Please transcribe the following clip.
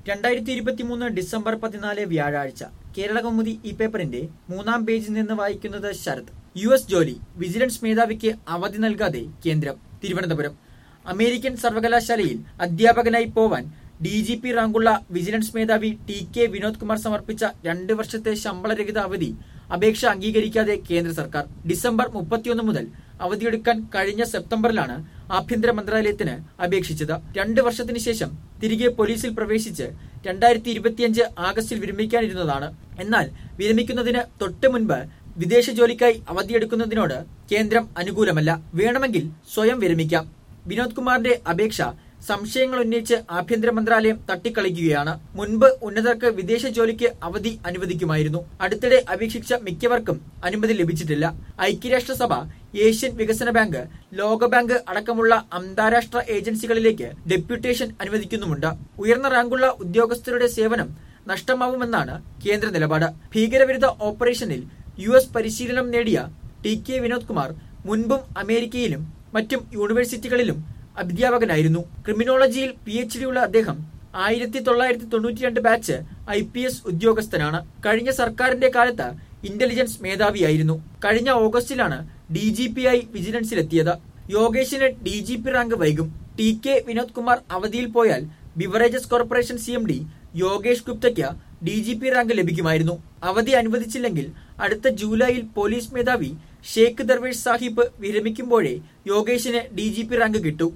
രണ്ടായിരത്തി ഇരുപത്തിമൂന്ന് ഡിസംബർ പതിനാല് വ്യാഴാഴ്ച കേരളകൗമുദി ഈ പേപ്പറിന്റെ മൂന്നാം പേജിൽ നിന്ന് വായിക്കുന്നത് ശരത് യു എസ് ജോലി വിജിലൻസ് മേധാവിക്ക് അവധി നൽകാതെ കേന്ദ്രം തിരുവനന്തപുരം അമേരിക്കൻ സർവകലാശാലയിൽ അധ്യാപകനായി പോവാൻ ഡി ജി പി റാങ്കുള്ള വിജിലൻസ് മേധാവി ടി കെ വിനോദ് കുമാർ സമർപ്പിച്ച രണ്ട് വർഷത്തെ ശമ്പളരഹിത അവധി അപേക്ഷ അംഗീകരിക്കാതെ കേന്ദ്ര സർക്കാർ ഡിസംബർ മുപ്പത്തിയൊന്ന് മുതൽ അവധിയെടുക്കാൻ കഴിഞ്ഞ സെപ്റ്റംബറിലാണ് ആഭ്യന്തര മന്ത്രാലയത്തിന് അപേക്ഷിച്ചത് രണ്ട് വർഷത്തിന് ശേഷം തിരികെ പോലീസിൽ പ്രവേശിച്ച് രണ്ടായിരത്തി ഇരുപത്തിയഞ്ച് ആഗസ്റ്റിൽ വിരമിക്കാനിരുന്നതാണ് എന്നാൽ വിരമിക്കുന്നതിന് തൊട്ട് മുൻപ് വിദേശ ജോലിക്കായി അവധിയെടുക്കുന്നതിനോട് കേന്ദ്രം അനുകൂലമല്ല വേണമെങ്കിൽ സ്വയം വിരമിക്കാം വിനോദ് കുമാറിന്റെ അപേക്ഷ സംശയങ്ങൾ ഉന്നയിച്ച് ആഭ്യന്തര മന്ത്രാലയം തട്ടിക്കളിക്കുകയാണ് മുൻപ് ഉന്നതർക്ക് വിദേശ ജോലിക്ക് അവധി അനുവദിക്കുമായിരുന്നു അടുത്തിടെ അപേക്ഷിച്ച മിക്കവർക്കും അനുമതി ലഭിച്ചിട്ടില്ല ഐക്യരാഷ്ട്രസഭ ഏഷ്യൻ വികസന ബാങ്ക് ലോകബാങ്ക് അടക്കമുള്ള അന്താരാഷ്ട്ര ഏജൻസികളിലേക്ക് ഡെപ്യൂട്ടേഷൻ അനുവദിക്കുന്നുമുണ്ട് ഉയർന്ന റാങ്കുള്ള ഉദ്യോഗസ്ഥരുടെ സേവനം നഷ്ടമാവുമെന്നാണ് കേന്ദ്ര നിലപാട് ഭീകരവിരുദ്ധ ഓപ്പറേഷനിൽ യു എസ് പരിശീലനം നേടിയ ടി കെ വിനോദ് കുമാർ മുൻപും അമേരിക്കയിലും മറ്റും യൂണിവേഴ്സിറ്റികളിലും അധ്യാപകനായിരുന്നു ക്രിമിനോളജിയിൽ പി എച്ച് ഡി ഉള്ള അദ്ദേഹം ആയിരത്തി തൊള്ളായിരത്തി തൊണ്ണൂറ്റിരണ്ട് ബാച്ച് ഐ പി എസ് ഉദ്യോഗസ്ഥനാണ് കഴിഞ്ഞ സർക്കാരിന്റെ കാലത്ത് ഇന്റലിജൻസ് മേധാവിയായിരുന്നു കഴിഞ്ഞ ഓഗസ്റ്റിലാണ് ഡി ജി പി ആയി വിജിലൻസിലെത്തിയത് യോഗേഷിന് ഡി ജി പി റാങ്ക് വൈകും ടി കെ വിനോദ് കുമാർ അവധിയിൽ പോയാൽ beverages corporation C M D Yogesh ഗുപ്തയ്ക്ക് ഡി ജി പി റാങ്ക് ലഭിക്കുമായിരുന്നു അവധി അനുവദിച്ചില്ലെങ്കിൽ അടുത്ത ജൂലൈയിൽ പോലീസ് മേധാവി ഷേഖ് ദർവേഷ് സാഹിബ് വിരമിക്കുമ്പോഴേ യോഗേഷിന് ഡി ജി പി റാങ്ക് കിട്ടൂ